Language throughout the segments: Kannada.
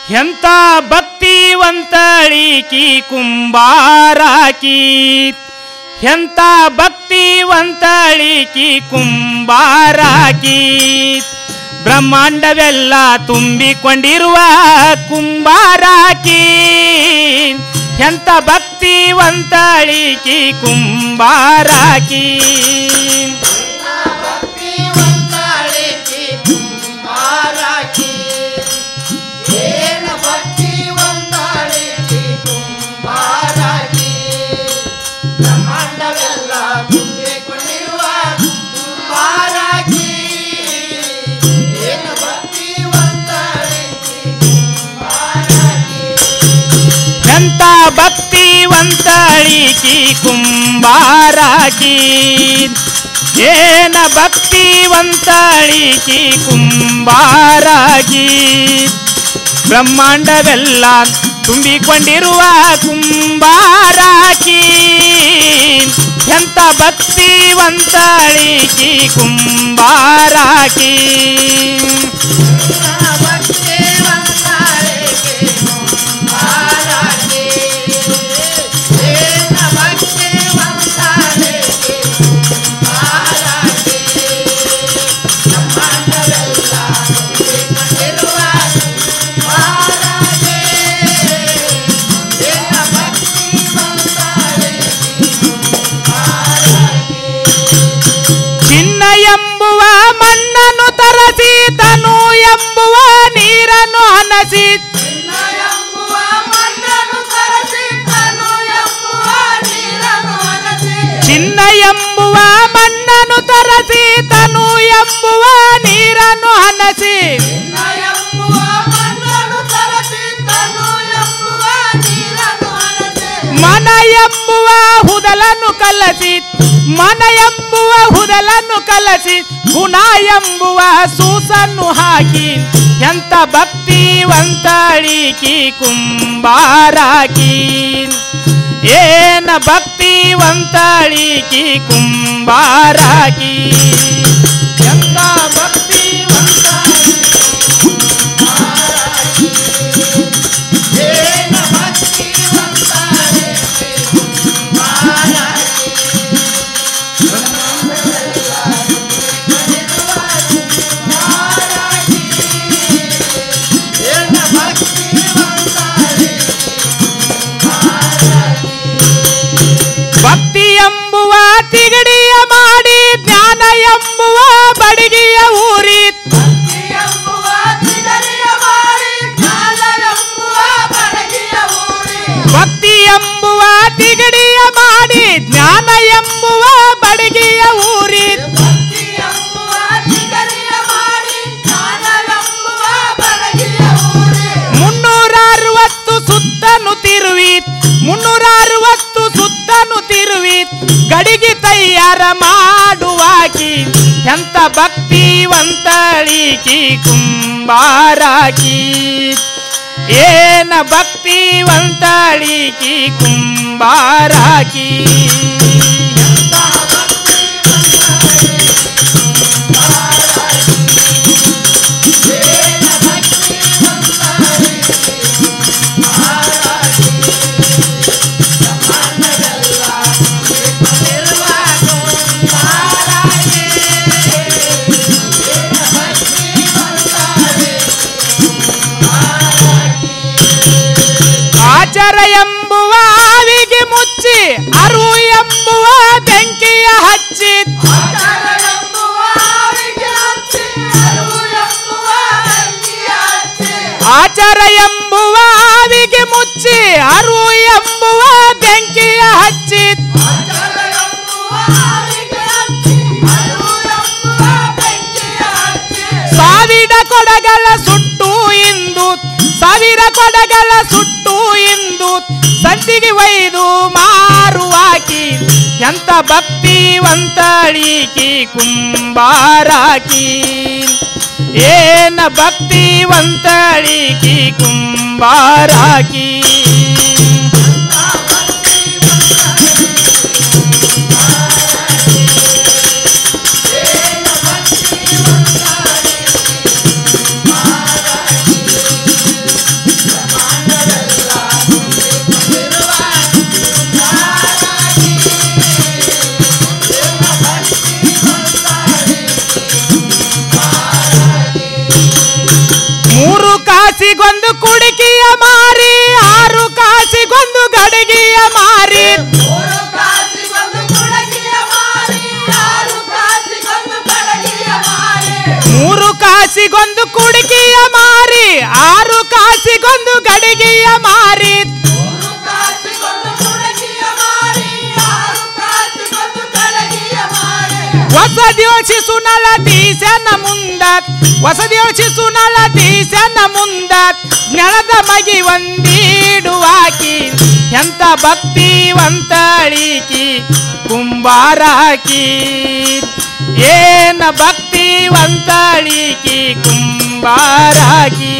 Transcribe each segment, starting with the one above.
ಎಂತ ಭಕ್ತಿವಂತಳಿಕಿ ಕುಂಬಾರಾಕಿ ಎಂತ ಭಕ್ತಿವಂತಳಿಕಿ ಕುಂಬಾರಾಕಿ ಬ್ರಹ್ಮಾಂಡವೆಲ್ಲ ತುಂಬಿಕೊಂಡಿರುವ ಕುಂಬಾರಾಕಿ ಎಂತ ಭಕ್ತಿವಂತಳಿಕಿ ಕುಂಬಾರಾಕಿ ಭಕ್ತಿವಂತಳಿಕೆ ಕುಂಬಾರಾಕಿ ಏನ ಭಕ್ತಿವಂತಳಿಕೆ ಕುಂಬಾರಾಕಿ ಬ್ರಹ್ಮಾಂಡವೆಲ್ಲ ತುಂಬಿಕೊಂಡಿರುವ ಕುಂಬಾರಾಕಿ ಏನ ಭಕ್ತಿವಂತಳಿಕೆ ಕುಂಬಾರಾಕಿ ಎಂತ ಭಕ್ತಿವಂತಳಿಕಿ ಕುಂಬಾರಾಕಿ ಏನ ಭಕ್ತಿವಂತಳಿಕಿ ಕುಂಬಾರಾಗಿ ಬ್ರಹ್ಮಾಂಡವೆಲ್ಲ ತುಂಬಿಕೊಂಡಿರುವ ಕುಂಬಾರಾಕಿ ಎಂತ ಭಕ್ತಿವಂತಳಿಕಿ ಕುಂಬಾರಾಕಿ ಭಕ್ತಿವಂತಳಿಕೆ ಕುಂಬಾರಾಕಿ ಏನ ಭಕ್ತಿವಂತಳಿಕೆ ಕುಂಬಾರಾಕಿ ಬ್ರಹ್ಮಾಂಡವೆಲ್ಲ ತುಂಬಿಕೊಂಡಿರುವ ಕುಂಬಾರಾಕಿ ಏನ ಭಕ್ತಿವಂತಳಿಕೆ ಕುಂಬಾರಾಕಿ ಚಿನ್ನ ಎಂಬುವ ಮಣ್ಣನ್ನು ತರಸಿ ತನು ಎಂಬುವ ನೀರನ್ನು ಹನಸಿ ಚಿನ್ನ ಎಂಬುವ ಮಣ್ಣನ್ನು ತರಸಿ ತನು ಎಂಬುವ ನೀರನ್ನು ಹನಸಿ ಚಿನ್ನ ಎಂಬುವ ಮಣ್ಣನ್ನು ತರಸಿ ತನು ಎಂಬುವ ನೀರನ್ನು ಹನಸಿ ಚಿನ್ನ ಎಂಬುವ ಮಣ್ಣನ್ನು ತರಸಿ ತನು ಎಂಬುವ ನೀರನ್ನು ಹನಸಿ ಮನ ಎಂಬುವ ಹುದಲನ್ನು ಕಲಸಿ ಮನ ಎಂಬುವ ಹುದಲನ್ನು ಕಲಸಿ ಗುಣ ಎಂಬುವ ಸೂಸನ್ನು ಹಾಕಿ ಎಂತ ಭಕ್ತಿವಂತಳಿಕಿ ಕುಂಬಾರಾಕಿ ಏನ ಭಕ್ತಿವಂತಳಿಕಿ ಕುಂಬಾರಾಕಿ ಎಂತ ಭಕ್ತಿವಂತಳಿಕಿ ಏನ ಭಕ್ತಿವಂತಳಿಕೆ ಕುಂಬಾರಾಕಿ ಏನ ಭಕ್ತಿವಂತಳಿಕೆ ಭಕ್ತಿ ಎಂಬುವ ತಿಗಡಿಯ ಮಾಡಿ ಜ್ಞಾನ ಎಂಬುವ ಬಡಗಿಯ ಊರಿ ಎಂಬುವ ತಿಗರಿಯ ಮಾಡಿ ಕಾಲ ಎಂಬುವ ಬಡಗಿಯ ಊರಿ ಭಕ್ತಿ ಎಂಬುವ ತಿಗಡಿಯ ಮಾಡಿ ಜ್ಞಾನ ಎಂಬುವ ಬಡಗಿಯ ಊರಿ ಭಕ್ತಿ ಎಂಬುವ ತಿಗರಿಯ ಮಾಡಿ ಕಾಲ ಎಂಬುವ ಬಡಗಿಯ ಊರಿ ಮುನ್ನೂರ ಅರವತ್ತು ಸುತ್ತನು ತಿರುವಿ ಮುನ್ನೂರ ಅರವತ್ತು ಸುತ್ತನು ತಿರುವಿ ಗಡಿಗೆ ತಯ್ಯಾರ ಮಾಡುವಾಕಿ ಎಂತ ಭಕ್ತಿವಂತಳಿಕಿ ಕುಂಬಾರಾಕಿ ಏನ ಭಕ್ತಿವಂತಳಿಕಿ ಕುಂಬಾರಾಕಿ ಎಂತ ಏನ ಭಕ್ತಿವಂತಳಿಕೆ ಕುಂಬಾರಾಕಿ ಬ್ರಹ್ಮಾಂಡವೆಲ್ಲ ತುಂಬಿಕೊಂಡಿರುವ ಕುಂಬಾರಾಕಿ ಏನ ಭಕ್ತಿವಂತಳಿಕೆ ಆಚಾರ ಎಂಬುವ ಆವಿಗೆ ಮುಚ್ಚಿ ಅರು ಎಂಬುವ ಬೆಂಕಿಯ ಹಚ್ಚಿ ಆಚಾರ ಎಂಬುವ ಆವಿಗೆ ಹಚ್ಚಿ ಅರಿವು ಎಂಬುವ ಬೆಂಕಿಯ ಹಚ್ಚಿ ಆಚಾರ ಎಂಬುವ ಆವಿಗೆ ಮುಚ್ಚಿ ಅರು ಎಂಬುವ ಬೆಂಕಿಯ ಹಚ್ಚಿ ಆಚಾರ ಎಂಬುವ ಆವಿಗೆ ಹಚ್ಚಿ ಅರಿವು ಎಂಬುವ ಬೆಂಕಿಯ ಹಚ್ಚಿ ಸಾವಿರ ಕೊಡಗಳ ಸುಟ್ಟು ಇಂದು ಸಾವಿರ ಕೊಡಗಳ ಸುಟ್ಟು ಇಂದು ಸಂತಿಗೆ ಒಯ್ದು ಮಾರುವಾಕಿ ಎಂತ ಭಕ್ತಿವಂತಳಿಕಿ ಕುಂಬಾರಾಕಿ ಏನ ಭಕ್ತಿವಂತಳಿಕಿ ಕುಂಬಾರಾಕಿ ಕಾಸಿಗೊಂದು ಕುಡಿಕೆಯ ಮಾರಿ ಆರು ಕಾಸಿಗೊಂದು ಗಡಿಗೆಯ ಮಾರಿ ಮೂರು ಕಾಸಿಗೊಂದು ಕುಡಗಿಯ ಮಾರಿ ಆರು ಕಾಸಿಗೊಂದು ಕಡಗಿಯ ಮಾರಿ ಮೂರು ಕಾಸಿಗೊಂದು ಕುಡಿಕೆಯ ಮಾರಿ ಆರು ಕಾಸಿಗೊಂದು ಗಡಿಗೆಯ ಮಾರಿ ಮೂರು ಕಾಸಿಗೊಂದು ಕುಡಗಿಯ ಮಾರಿ ಆರು ಕಾಸಿಗೊಂದು ಕಡಗಿಯ ಮಾರಿ ಹೊಸ ದಿವಸಿ ನಳ ತೀಸನ ಮುಂದ ಹೊಸ ದಿವಸಿ ನಳ ತೀಸನ ಮುಂದ ನೆಲದ ಮಗಿ ಒಂದೀಡುವಾಕಿ ಎಂತ ಭಕ್ತಿವಂತಳಿಕಿ ಕುಂಬಾರಾಕಿ ಏನ ಭಕ್ತಿವಂತಳಿಕಿ ಕುಂಬಾರಾಕಿ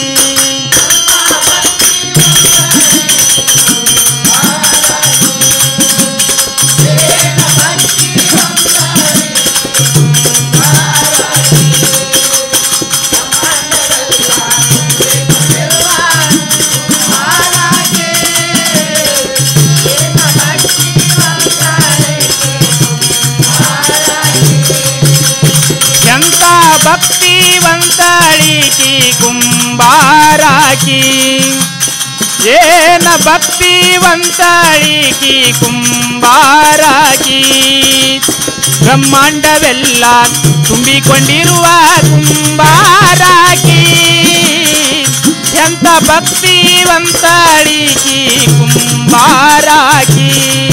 ಎಂತ ಭಕ್ತಿವಂತಳಿಕಿ ಕುಂಬಾರಾಕಿ ಏನ ಭಕ್ತಿವಂತಳಿಕಿ ಕುಂಬಾರಾಕಿ ಬ್ರಹ್ಮಾಂಡವೆಲ್ಲ ತುಂಬಿಕೊಂಡಿರುವ ಕುಂಬಾರಾಕಿ ಎಂತ ಭಕ್ತಿವಂತಳಿಕಿ ಕುಂಬಾರಾಕಿ